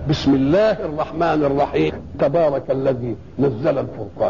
بسم الله الرحمن الرحيم تبارك الذي نزل الفرقان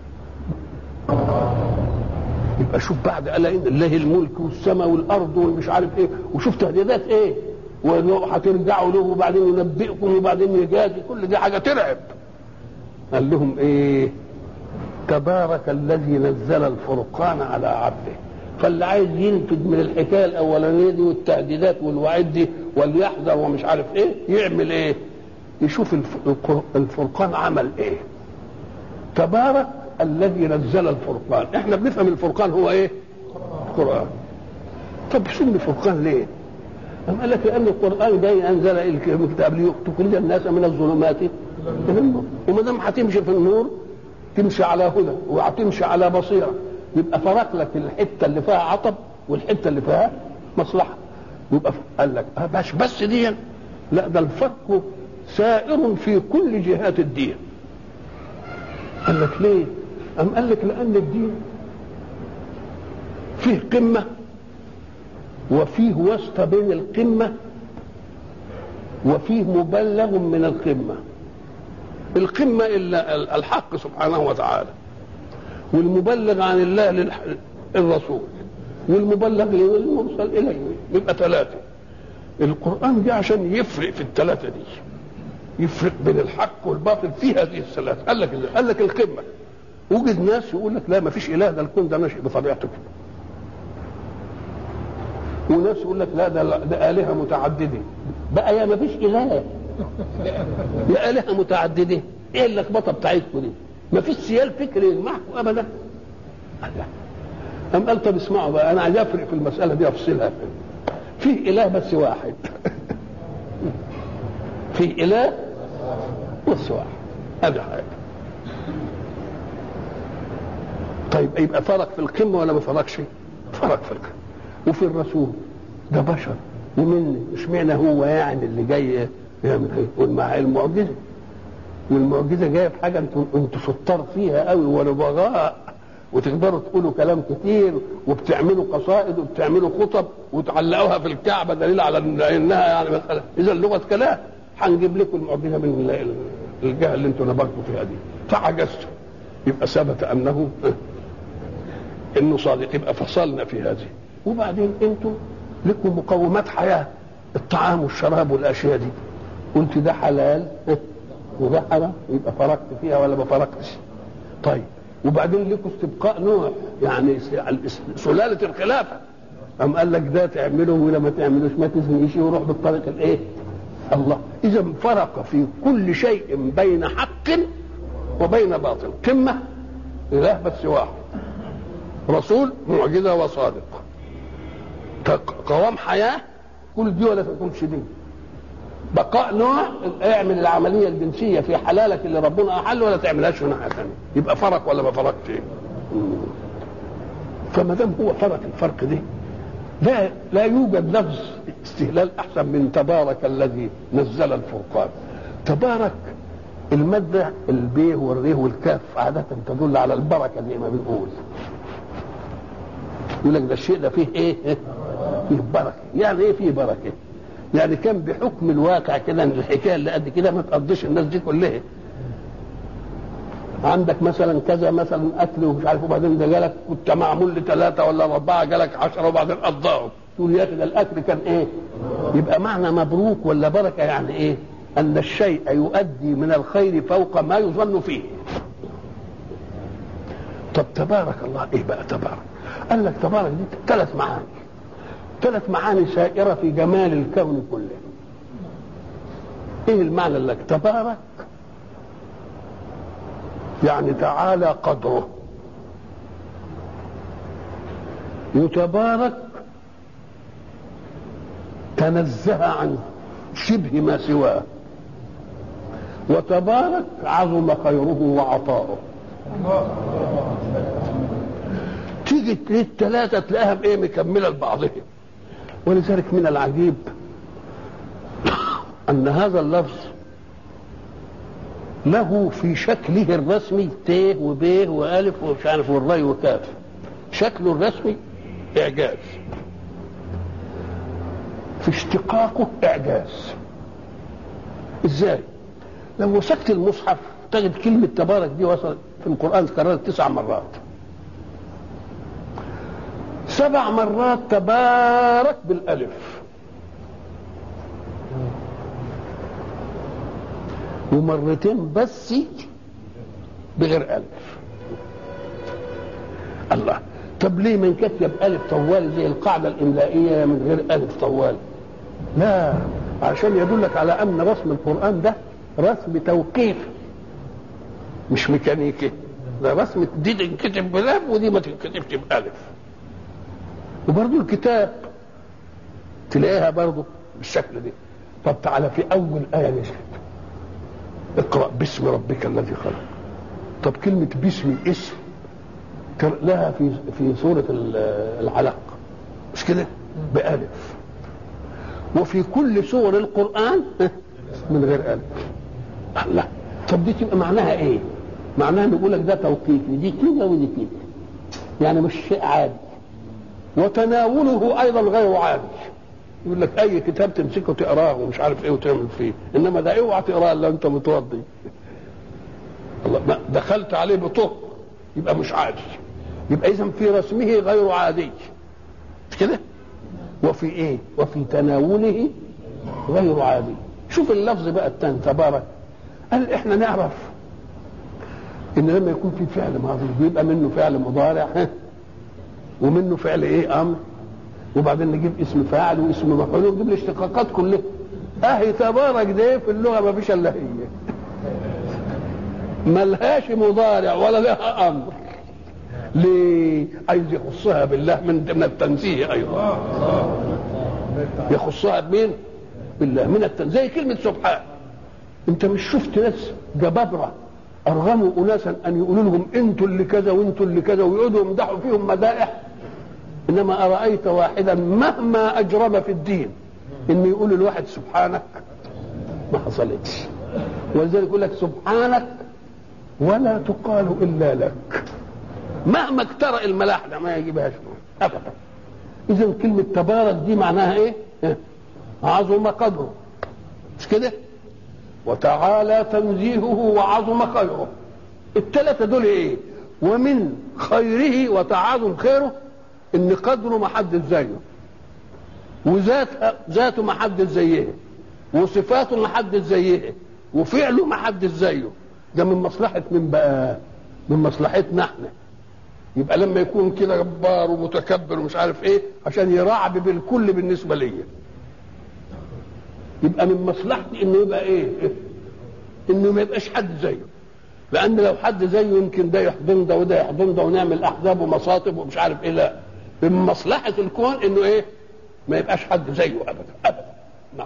يبقى شوف بعد قال ان الله الملك والسماء والارض ومش عارف ايه وشوف تهديدات ايه وهترجعوا له وبعدين ينبئكم وبعدين يجازي كل دي حاجه ترعب قال لهم ايه تبارك الذي نزل الفرقان على عبده فاللي عايز ينتج من الحكايه الاولانيه دي والتهديدات والوعيد دي وليحذر ومش عارف ايه يعمل ايه يشوف الفرقان عمل ايه تبارك الذي نزل الفرقان احنا بنفهم الفرقان هو ايه القران طب سمي فرقان ليه أم قال لك لأن القرآن جاي أنزل الكتاب ليخرج الناس من الظلمات إلى النور وما دام هتمشي في النور تمشي على هدى وهتمشي على بصيرة يبقى فرق لك الحتة اللي فيها عطب والحتة اللي فيها مصلحة يبقى قال لك آه بس بس دي لا ده الفرق سائر في كل جهات الدين قال لك ليه؟ أم قال لك لأن الدين فيه قمة وفيه واسطة بين القمة وفيه مبلغ من القمة القمة إلا الحق سبحانه وتعالى والمبلغ عن الله للرسول والمبلغ للمرسل إليه يبقى ثلاثة القرآن جه عشان يفرق في الثلاثة دي يفرق بين الحق والباطل في هذه الثلاثة قال لك قال لك القمة وجد ناس يقول لك لا ما فيش إله ده الكون ده ناشئ بطبيعته وناس يقول لك لا ده, ده آلهة متعددة بقى يا ما فيش إله يا آلهة متعددة إيه اللخبطة بتاعتكم دي ما فيش سيال فكري يجمعكم أبدا لا أم قال طب اسمعوا بقى أنا عايز أفرق في المسألة دي أفصلها فيه إله بس واحد فيه إله بس واحد هذا حاجة طيب يبقى فرق في القمة ولا ما فرقش؟ فرق في القمة وفي الرسول ده بشر ومني اشمعنى هو يعني اللي جاي يعمل ايه؟ يقول مع المعجزه والمعجزه جايه في حاجه انتوا انتوا شطار فيها قوي ونبغاء وتقدروا تقولوا كلام كتير وبتعملوا قصائد وبتعملوا خطب وتعلقوها في الكعبه دليل على انها يعني مساله اذا لغه كلام هنجيب لكم المعجزه من الجهه اللي انتوا نبغتوا فيها دي فعجزتوا يبقى ثبت انه انه صادق يبقى فصلنا في هذه وبعدين انتم لكم مقومات حياه الطعام والشراب والاشياء دي قلت ده حلال وده حرام يبقى فرقت فيها ولا ما فرقتش طيب وبعدين لكم استبقاء نوع يعني سلاله الخلافه أم قال لك ده تعمله ولا ما تعملوش ما تزنيش وروح بالطريق الايه؟ الله اذا فرق في كل شيء بين حق وبين باطل قمه اله بس واحد رسول معجزه وصادق قوام حياه كل دي ولا تكونش دي بقاء نوع اعمل العمليه الجنسيه في حلالك اللي ربنا احل ولا تعملهاش في ناحيه ثانيه يبقى فرق ولا ما فرقش فما دام هو فرق الفرق ده لا لا يوجد لفظ استهلال احسن من تبارك الذي نزل الفرقان تبارك الماده البيه والريه والكاف عاده تدل على البركه زي ما بنقول يقول لك ده الشيء ده فيه ايه؟ فيه بركه يعني ايه فيه بركه؟ يعني كان بحكم الواقع كده ان الحكايه اللي قد كده ما تقضيش الناس دي كلها عندك مثلا كذا مثلا اكل ومش عارف وبعدين ده جالك كنت معمول لثلاثه ولا اربعه جالك عشره وبعدين قضاهم تقول يا اخي ده الاكل كان ايه؟ يبقى معنى مبروك ولا بركه يعني ايه؟ ان الشيء يؤدي من الخير فوق ما يظن فيه. طب تبارك الله ايه بقى تبارك؟ قال لك تبارك دي ثلاث معاني. ثلاث معاني سائرة في جمال الكون كله ايه المعنى لك تبارك يعني تعالى قدره وتبارك تنزه عن شبه ما سواه وتبارك عظم خيره وعطاؤه تيجي الثلاثة تلاقيها بايه مكملة لبعضهم ولذلك من العجيب أن هذا اللفظ له في شكله الرسمي ت وب وألف ومش عارف والراي وكاف شكله الرسمي إعجاز في اشتقاقه إعجاز ازاي لو مسكت المصحف تجد كلمة تبارك دي وصلت في القرآن تكررت تسع مرات سبع مرات تبارك بالألف ومرتين بس بغير ألف الله طب ليه من كتب ألف طوال زي القاعدة الإملائية من غير ألف طوال لا عشان يدلك على أن رسم القرآن ده رسم توقيف مش ميكانيكي ده رسم دي تنكتب بلاب ودي ما تنكتبش بألف وبرضه الكتاب تلاقيها برضه بالشكل ده طب تعالى في أول آية نزلت اقرأ باسم ربك الذي خلق طب كلمة باسم اسم لها في في سورة العلق مش كده؟ بألف وفي كل سور القرآن من غير ألف الله طب دي تبقى معناها إيه؟ معناها نقول لك ده توقيفي دي كده ودي كده يعني مش شيء عادي وتناوله أيضا غير عادي يقول لك أي كتاب تمسكه تقراه ومش عارف إيه وتعمل فيه إنما ده اوعى تقراه إلا أنت متوضي الله ما دخلت عليه بطهر يبقى مش عادي يبقى اذا في رسمه غير عادي مش كده وفي ايه وفي تناوله غير عادي شوف اللفظ بقى الثاني تبارك قال احنا نعرف ان لما يكون في فعل ماضي بيبقى منه فعل مضارع ومنه فعل ايه امر وبعدين نجيب اسم فاعل واسم مفعول ونجيب الاشتقاقات كلها اهي تبارك ده في اللغه ما فيش الا هي ملهاش مضارع ولا لها امر ليه عايز يخصها بالله من من التنزيه ايضا يخصها بمين بالله من التنزيه زي كلمه سبحان انت مش شفت ناس جبابره ارغموا اناسا ان يقولوا لهم انتوا اللي كذا وانتوا اللي كذا ويقعدوا يمدحوا فيهم مدائح انما ارايت واحدا مهما اجرم في الدين ان يقول الواحد سبحانك ما حصلتش ولذلك يقول لك سبحانك ولا تقال الا لك مهما اكترأ الملاحدة ما يجيبهاش ابدا اذا كلمة تبارك دي معناها ايه عظم قدره مش كده وتعالى تنزيهه وعظم خيره الثلاثة دول ايه ومن خيره وتعاظم خيره ان قدره ما حد زيه وذات ذاته ما حد زيه وصفاته ما حد زيه وفعله ما حد زيه ده من مصلحة من بقى من مصلحتنا احنا يبقى لما يكون كده جبار ومتكبر ومش عارف ايه عشان يرعب بالكل بالنسبه ليا يبقى من مصلحتي انه يبقى ايه انه ما يبقاش حد زيه لان لو حد زيه يمكن ده يحضن ده وده يحضن ده ونعمل احزاب ومصاطب ومش عارف ايه لا من مصلحه الكون انه ايه ما يبقاش حد زيه ابدا ابدا نعم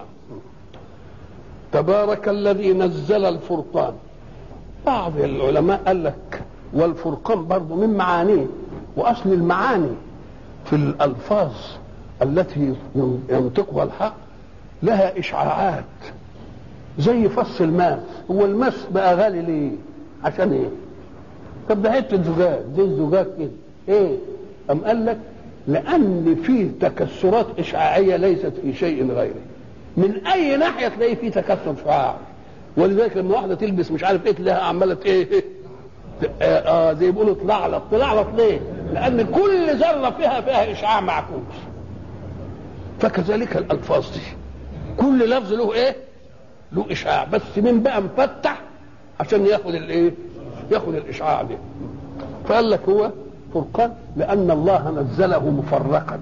تبارك الذي نزل الفرقان بعض العلماء قال لك والفرقان برضه من معانيه واصل المعاني في الالفاظ التي ينطقها الحق لها اشعاعات زي فص الماس هو الماس بقى غالي ليه عشان ايه طب ده حته زجاج زي الزجاج كده ايه ام قال لك لان فيه تكسرات اشعاعيه ليست في شيء غيره من اي ناحيه تلاقي فيه تكسر شعاع ولذلك لما واحده تلبس مش عارف ايه تلاقيها عماله ايه اه زي بيقولوا تلعلط تلعلط ليه؟ لان كل ذره فيها فيها اشعاع معكوس فكذلك الالفاظ دي كل لفظ له ايه؟ له اشعاع بس من بقى مفتح عشان ياخد الايه؟ ياخد الاشعاع ده فقال لك هو فرقان لان الله نزله مفرقا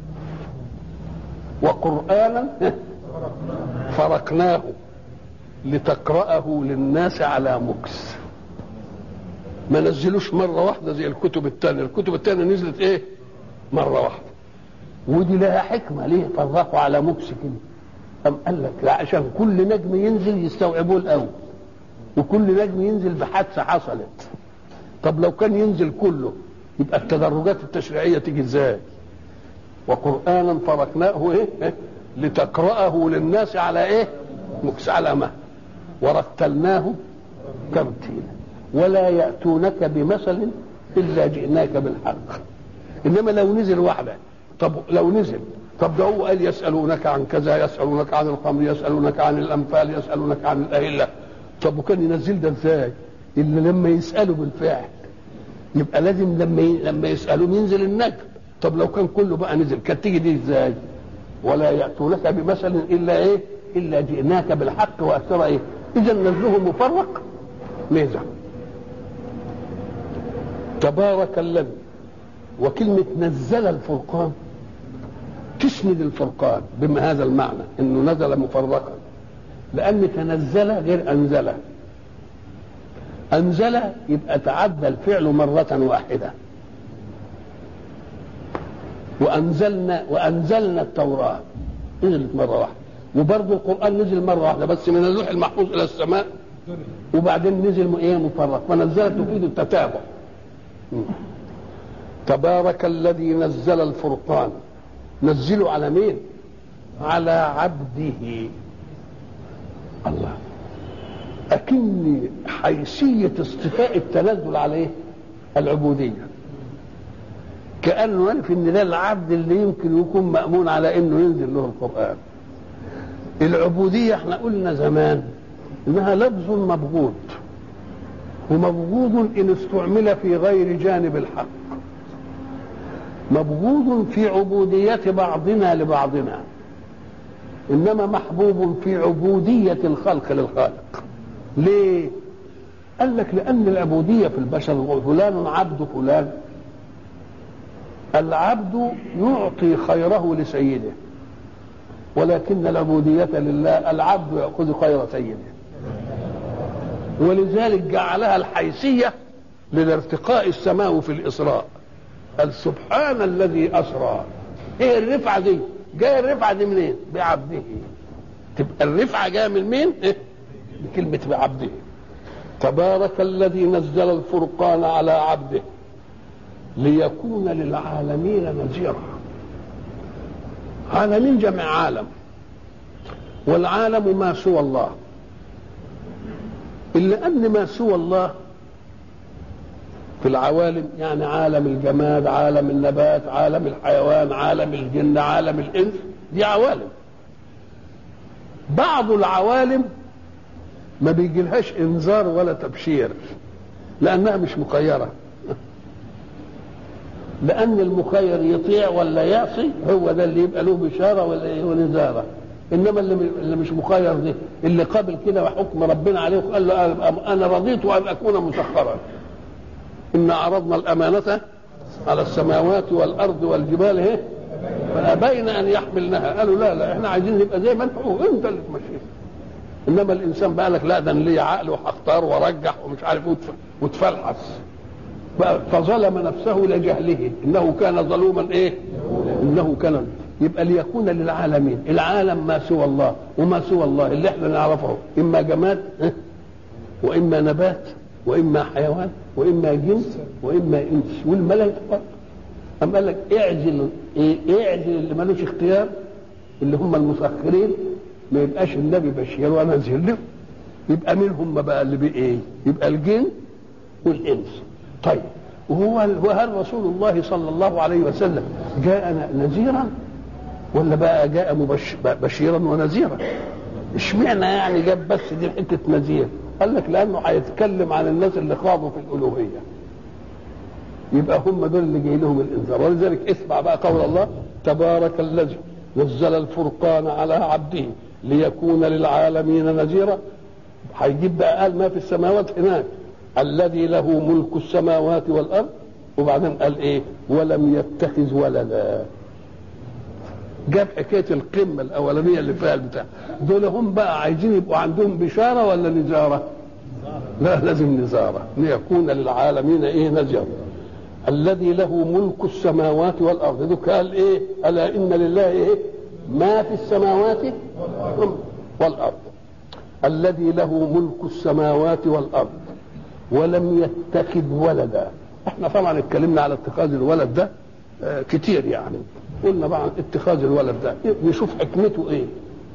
وقرانا فرقناه لتقرأه للناس على مكس ما نزلوش مرة واحدة زي الكتب الثانية الكتب الثانية نزلت ايه مرة واحدة ودي لها حكمة ليه فرقوا على مكس كده أم قال لك لا عشان كل نجم ينزل يستوعبوه الأول وكل نجم ينزل بحادثة حصلت طب لو كان ينزل كله يبقى التدرجات التشريعية تيجي ازاي وقرآنا فرقناه ايه, إيه؟ لتقرأه للناس على ايه مكس على مهل ورتلناه ترتيلا ولا يأتونك بمثل إلا جئناك بالحق إنما لو نزل واحدة طب لو نزل طب ده هو قال يسالونك عن كذا يسالونك عن الخمر يسالونك عن الانفال يسالونك عن الاهله طب وكان ينزل ده ازاي؟ الا لما يسالوا بالفعل يبقى لازم لما ي... لما يسالوا ينزل النجم طب لو كان كله بقى نزل كانت تيجي دي ازاي؟ ولا ياتونك بمثل الا ايه؟ الا جئناك بالحق واكثر ايه؟ اذا نزله مفرق ميزه تبارك الذي وكلمة نزل الفرقان تسند الفرقان بما هذا المعنى انه نزل مفرقا لان تنزل غير انزل انزل يبقى تعدى الفعل مرة واحدة وانزلنا وانزلنا التوراة نزلت مرة واحدة وبرضه القرآن نزل مرة واحدة بس من اللوح المحفوظ إلى السماء وبعدين نزل ايه مفرق فنزلت تفيد التتابع تبارك الذي نزل الفرقان نزله على مين على عبده الله أكن حيثية اصطفاء التنزل عليه العبودية كأنه يعرف إن ده العبد اللي يمكن يكون مأمون على إنه ينزل له القرآن العبودية احنا قلنا زمان إنها لفظ مبغوض ومبغوض إن استعمل في غير جانب الحق مبغوض في عبودية بعضنا لبعضنا إنما محبوب في عبودية الخلق للخالق ليه؟ قال لك لأن العبودية في البشر فلان عبد فلان العبد يعطي خيره لسيده ولكن العبودية لله العبد يأخذ خير سيده ولذلك جعلها الحيثية للارتقاء السماوي في الإسراء قال سبحان الذي أسرى ايه الرفعة دي جاية الرفعة دي منين بعبده تبقى الرفعة جاية من مين إيه؟ بكلمة بعبده تبارك الذي نزل الفرقان على عبده ليكون للعالمين نذيرا عالمين جمع عالم والعالم ما سوى الله إلا أن ما سوى الله في العوالم يعني عالم الجماد عالم النبات عالم الحيوان عالم الجن عالم الإنس دي عوالم بعض العوالم ما بيجيلهاش انذار ولا تبشير لانها مش مخيره لان المخير يطيع ولا يعصي هو ده اللي يبقى له بشاره ولا ونذاره انما اللي اللي مش مخير ده اللي قابل كده وحكم ربنا عليه وقال له انا رضيت ان اكون مسخرا ان عرضنا الامانه على السماوات والارض والجبال اهي فابين ان يحملنها قالوا لا لا احنا عايزين نبقى زي ما انت انت اللي تمشيها انما الانسان بقى لك لا ده انا ليا عقل وهختار وارجح ومش عارف وتفلحس فظلم نفسه لجهله انه كان ظلوما ايه انه كان يبقى ليكون للعالمين العالم ما سوى الله وما سوى الله اللي احنا نعرفه اما جماد واما نبات واما حيوان واما جنس واما انس والملائكه فقط أم قال لك اعزل إيه اعزل اللي ملوش اختيار اللي هم المسخرين ما يبقاش النبي بشير ونذير له يبقى منهم ما بقى اللي بايه يبقى الجن والانس طيب وهو وهل رسول الله صلى الله عليه وسلم جاء نذيرا ولا بقى جاء مبش بشيرا ونذيرا اشمعنى يعني جاب بس دي حته نذير قال لك لانه هيتكلم عن الناس اللي خاضوا في الالوهيه يبقى هم دول اللي جاي لهم الانذار ولذلك اسمع بقى قول الله تبارك الذي نزل الفرقان على عبده ليكون للعالمين نذيرا هيجيب بقى قال ما في السماوات هناك الذي له ملك السماوات والارض وبعدين قال ايه ولم يتخذ ولدا جاب حكايه القمه الاولانيه اللي فيها البتاع دول هم بقى عايزين يبقوا عندهم بشاره ولا نزاره لا لازم نزاره ليكون للعالمين ايه نذيرا الذي له ملك السماوات والارض ده قال ايه الا ان لله ايه ما في السماوات والارض الذي له ملك السماوات والارض ولم يتخذ ولدا احنا طبعا اتكلمنا على اتخاذ الولد ده اه كتير يعني قلنا بقى اتخاذ الولد ده نشوف حكمته ايه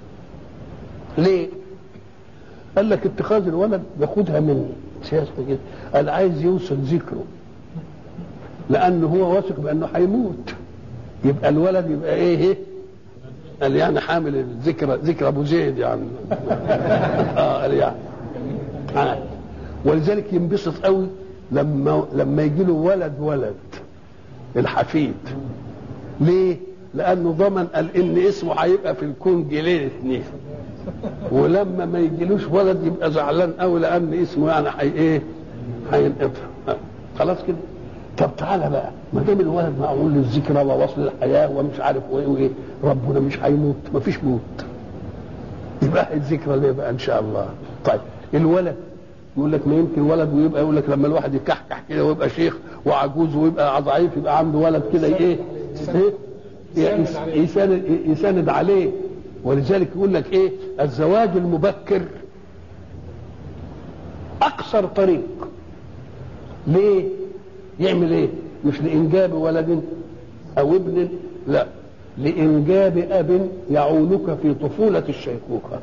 ليه قال لك اتخاذ الولد ياخدها من سياسه كده قال عايز يوصل ذكره لانه هو واثق بانه هيموت يبقى الولد يبقى ايه ايه قال يعني حامل الذكرى ذكرى ابو زيد يعني اه قال يعني آه. ولذلك ينبسط قوي لما لما يجي له ولد ولد الحفيد ليه؟ لانه ضمن قال ان اسمه هيبقى في الكون جيلين اثنين ولما ما يجيلوش ولد يبقى زعلان قوي لان اسمه يعني حي ايه؟ هينقطع آه. خلاص كده طب تعالى بقى ما دام الولد معمول للذكرى ووصل الحياه ومش عارف وايه وايه ربنا مش هيموت ما فيش موت يبقى الذكرى ليه بقى ان شاء الله طيب الولد يقول لك ما يمكن ولد ويبقى يقول لك لما الواحد يكحكح كده ويبقى شيخ وعجوز ويبقى ضعيف يبقى عنده ولد كده ايه ايه يساند يساند عليه ولذلك يقول لك ايه الزواج المبكر اقصر طريق ليه يعمل ايه مش لانجاب ولد او ابن لا لانجاب اب يعولك في طفوله الشيخوخه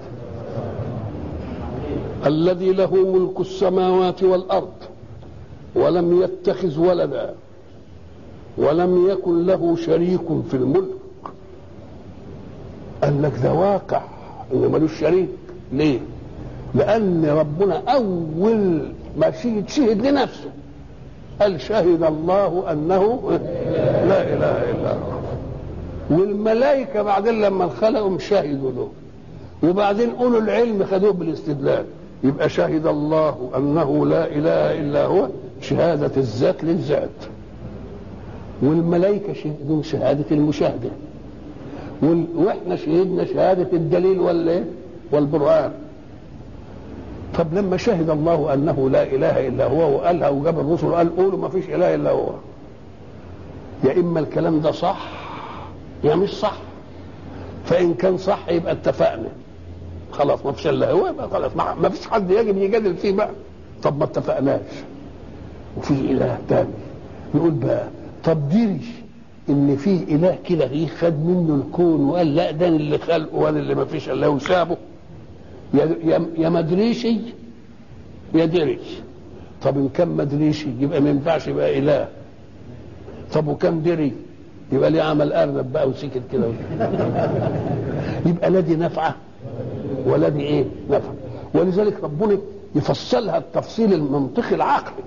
الذي له ملك السماوات والارض ولم يتخذ ولدا ولم يكن له شريك في الملك قال لك ده واقع ان ملوش شريك ليه لان ربنا اول ما شهد شهد لنفسه قال شهد الله انه لا اله الا هو والملائكه بعدين لما خلقهم شهدوا له وبعدين اولو العلم خدوه بالاستدلال يبقى شهد الله انه لا اله الا هو شهاده الذات للذات والملائكه شهدوا شهاده المشاهده وال... واحنا شهدنا شهاده الدليل ولا والبرهان طب لما شهد الله انه لا اله الا هو وقالها وجاب الرسل قال قولوا ما فيش اله الا هو يا اما الكلام ده صح يا مش صح فان كان صح يبقى اتفقنا خلاص ما فيش الا هو يبقى خلاص ما فيش حد يجب يجادل فيه بقى طب ما اتفقناش وفي اله تاني نقول بقى طب ديرش ان في اله كده خد منه الكون وقال لا ده اللي خلقه وانا اللي ما فيش الا هو سابه يا يا ما ادريش يا دريش طب ان كان ما ادريش يبقى ما ينفعش يبقى اله طب وكان دري يبقى ليه عمل ارنب بقى وسكت كده يبقى لا دي نافعه ولا دي ايه نافعه ولذلك ربنا يفصلها التفصيل المنطقي العقلي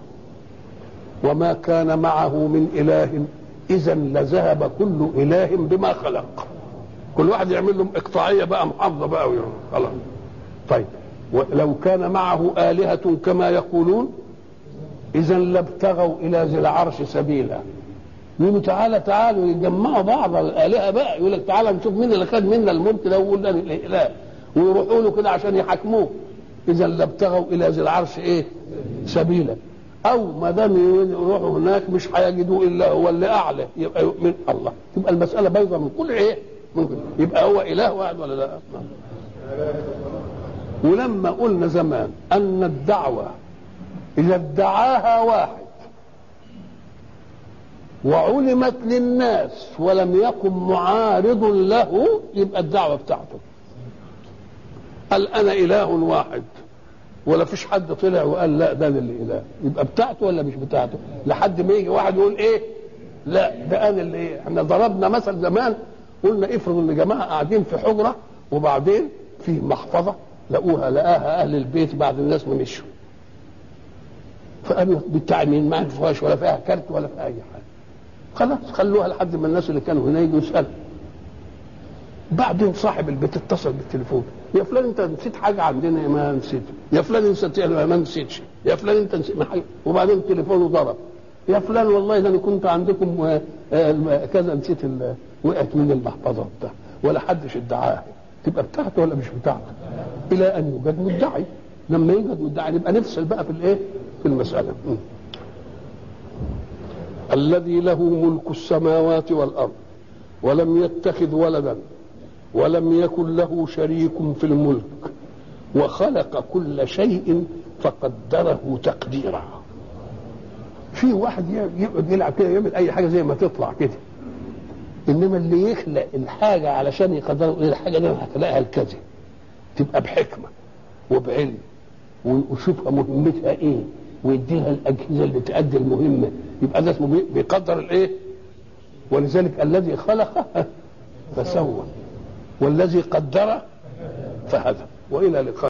وما كان معه من اله اذا لذهب كل اله بما خلق كل واحد يعمل له اقطاعيه بقى محافظه بقى خلاص طيب ولو كان معه آلهة كما يقولون إذا لابتغوا إلى ذي العرش سبيلا يقولوا تعالى تعالوا يجمعوا بعض الآلهة بقى يقول لك تعالى نشوف مين اللي خد منا الملك ده ويقول ده الإله ويروحوا له كده عشان يحاكموه إذا لابتغوا إلى ذي العرش إيه؟ سبيلا أو ما دام يروحوا هناك مش هيجدوا إلا هو اللي أعلى يبقى يؤمن الله تبقى المسألة بيضة من كل إيه؟ ممكن يبقى هو إله واحد ولا لا؟ ولما قلنا زمان ان الدعوه اذا ادعاها واحد وعلمت للناس ولم يكن معارض له يبقى الدعوه بتاعته قال انا اله واحد ولا فيش حد طلع وقال لا ده اللي اله يبقى بتاعته ولا مش بتاعته لحد ما يجي واحد يقول ايه لا ده انا اللي ايه احنا ضربنا مثل زمان قلنا افرض ان جماعه قاعدين في حجره وبعدين في محفظه لقوها لقاها اهل البيت بعد الناس ما مشوا فقالوا بتاع مين ما عرفوهاش ولا فيها كارت ولا فيها اي حاجه خلاص خلوها لحد ما الناس اللي كانوا هنا يجوا يسالوا بعدين صاحب البيت اتصل بالتليفون يا فلان انت نسيت حاجه عندنا ما نسيت يا فلان انت ما نسيتش يا فلان انت نسيت حاجه وبعدين تليفونه ضرب يا فلان والله ده انا كنت عندكم كذا نسيت وقعت من المحفظه بتاع ولا حدش ادعاها تبقى بتاعته ولا مش بتاعته الى ان يوجد مدعي لما يوجد مدعي نبقى نفصل بقى في الايه في المساله م. الذي له ملك السماوات والارض ولم يتخذ ولدا ولم يكن له شريك في الملك وخلق كل شيء فقدره تقديرا في واحد يقعد يلعب كده يعمل اي حاجه زي ما تطلع كده انما اللي يخلق الحاجه علشان يقدر الحاجه دي هتلاقيها الكذا تبقى بحكمه وبعلم ويشوفها مهمتها ايه ويديها الاجهزه اللي تؤدي المهمه يبقى ده اسمه بيقدر الايه؟ ولذلك الذي خلق فسوى والذي قدر فهدى والى لقاء